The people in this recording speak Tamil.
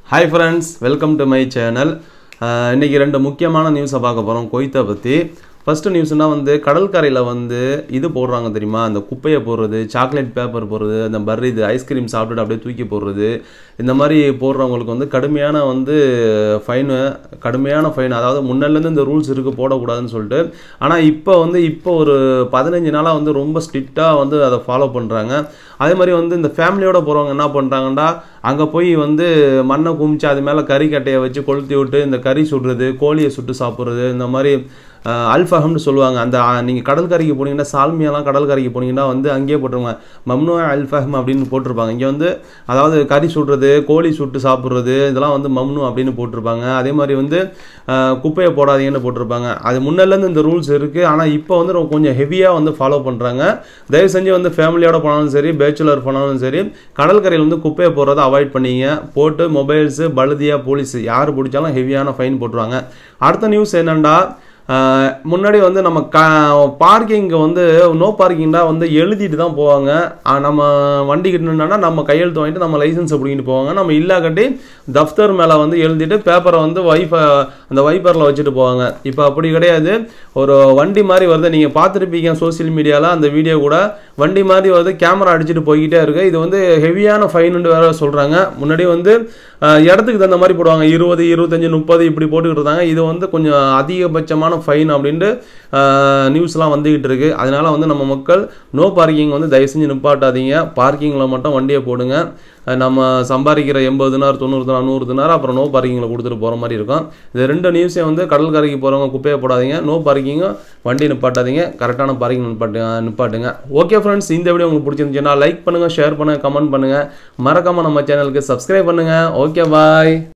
hi friends welcome to my channel இன்றைக்கி ரெண்டு முக்கியமான நியூஸை பார்க்க போகிறோம் கொய்த்தை பற்றி ஃபஸ்ட்டு நியூஸ்னால் வந்து கடற்கரையில் வந்து இது போடுறாங்க தெரியுமா அந்த குப்பையை போடுறது சாக்லேட் பேப்பர் போடுறது அந்த பர்ரி இது ஐஸ்கிரீம் சாப்பிட்டுட்டு அப்படியே தூக்கி போடுறது இந்த மாதிரி போடுறவங்களுக்கு வந்து கடுமையான வந்து ஃபைனு கடுமையான ஃபைன் அதாவது முன்னிலேருந்து இந்த ரூல்ஸ் இருக்குது போடக்கூடாதுன்னு சொல்லிட்டு ஆனால் இப்போ வந்து இப்போ ஒரு பதினஞ்சு நாளாக வந்து ரொம்ப ஸ்ட்ரிக்டாக வந்து அதை ஃபாலோ பண்ணுறாங்க அதே மாதிரி வந்து இந்த ஃபேமிலியோட போகிறவங்க என்ன பண்ணுறாங்கன்னா அங்கே போய் வந்து மண்ணை குமிச்சு அது மேலே கறி கட்டையை வச்சு கொளுத்தி விட்டு இந்த கறி சுடுறது கோழியை சுட்டு சாப்பிட்றது இந்த மாதிரி அல்ஃபஹம்னு சொல்லுவாங்க அந்த நீங்கள் கடற்கரைக்கு போனீங்கன்னா சால்மியாலாம் கடற்கரைக்கு போனீங்கன்னா வந்து அங்கேயே போட்டுருவாங்க மம்னு அல்ஃபஹம் அப்படின்னு போட்டிருப்பாங்க இங்கே வந்து அதாவது கறி சுடுறது கோழி சுட்டு சாப்பிட்றது இதெல்லாம் வந்து மம்னு அப்படின்னு போட்டிருப்பாங்க அதே மாதிரி வந்து அஹ், குப்பையை போடாதீங்கன்னு போட்டிருப்பாங்க அது முன்னிலேருந்து இந்த ரூல்ஸ் இருக்குது ஆனால் இப்போ வந்து ரொம்ப கொஞ்சம் ஹெவியாக வந்து ஃபாலோ பண்ணுறாங்க தயவு செஞ்சு வந்து ஃபேமிலியோட போனாலும் சரி பேச்சுலர் போனாலும் சரி கடற்கரையில் வந்து குப்பையை போடுறதை அவாய்ட் பண்ணீங்க போட்டு மொபைல்ஸு பழுதியா போலீஸ் யார் பிடிச்சாலும் ஹெவியான ஃபைன் போட்டுருவாங்க அடுத்த நியூஸ் என்னென்னா ஆஹ் முன்னாடி வந்து நம்ம க பார்க்கிங் வந்து நோ பார்க்கிங்னா வந்து எழுதிட்டு தான் போவாங்க ஆஹ் நம்ம வண்டி கிட்டணுன்னா நம்ம கையெழுத்து வாங்கிட்டு நம்ம லைசன்ஸை பிடிக்கிட்டு போவாங்க நம்ம இல்லாக்கட்டி தஃப்தர் மேலே வந்து எழுதிட்டு பேப்பரை வந்து வைஃபை அந்த வைப்பரில் வச்சுட்டு போவாங்க இப்போ அப்படி கிடையாது ஒரு வண்டி மாதிரி வருது நீங்கள் பார்த்துருப்பீங்க சோஷியல் மீடியாவில் அந்த வீடியோ கூட வண்டி மாதிரி வருது கேமரா அடிச்சுட்டு போய்கிட்டே இருக்கு இது வந்து ஹெவியான ஃபைனுன்னு வேற சொல்கிறாங்க முன்னாடி வந்து ஆஹ் இடத்துக்கு தகுந்த மாதிரி போடுவாங்க இருபது இருபத்தஞ்சு முப்பது இப்படி போட்டுக்கிட்டு இருந்தாங்க இது வந்து கொஞ்சம் அதிகபட்சமான ஃபைன் அப்படின்ட்டு நியூஸ்லாம் வந்துக்கிட்டு இருக்கு அதனால வந்து நம்ம மக்கள் நோ பார்க்கிங் வந்து தயவு செஞ்சு நிப்பாட்டாதீங்க பார்க்கிங்கில் மட்டும் வண்டியை போடுங்க அஹ் நம்ம சம்பாதிக்கிற எண்பது தினார் தொண்ணூறு தினார் நூறு தினார் அப்புறம் நோ பார்க்கிங்கில் கொடுத்துட்டு போகிற மாதிரி இருக்கும் இது ரெண்டு நியூஸையும் வந்து கடற்கரைக்கு போகிறவங்க குப்பையை போடாதீங்க நோ பார்க்கிங்கும் வண்டி நிப்பாட்டாதீங்க கரெக்டான பார்க்கிங் நிப்பாட்டு நிப்பாட்டுங்க ஓகே ஃப்ரெண்ட்ஸ் இந்த வீடியோ உங்களுக்கு பிடிச்சிருந்துச்சுன்னா லைக் பண்ணுங்கள் ஷேர் பண்ணுங்கள் கமெண்ட் பண்ணுங்கள் மறக்காமல் நம்ம சேனலுக்கு சப்ஸ்கிரைப் பண்ணுங்கள் ஓகே பாய்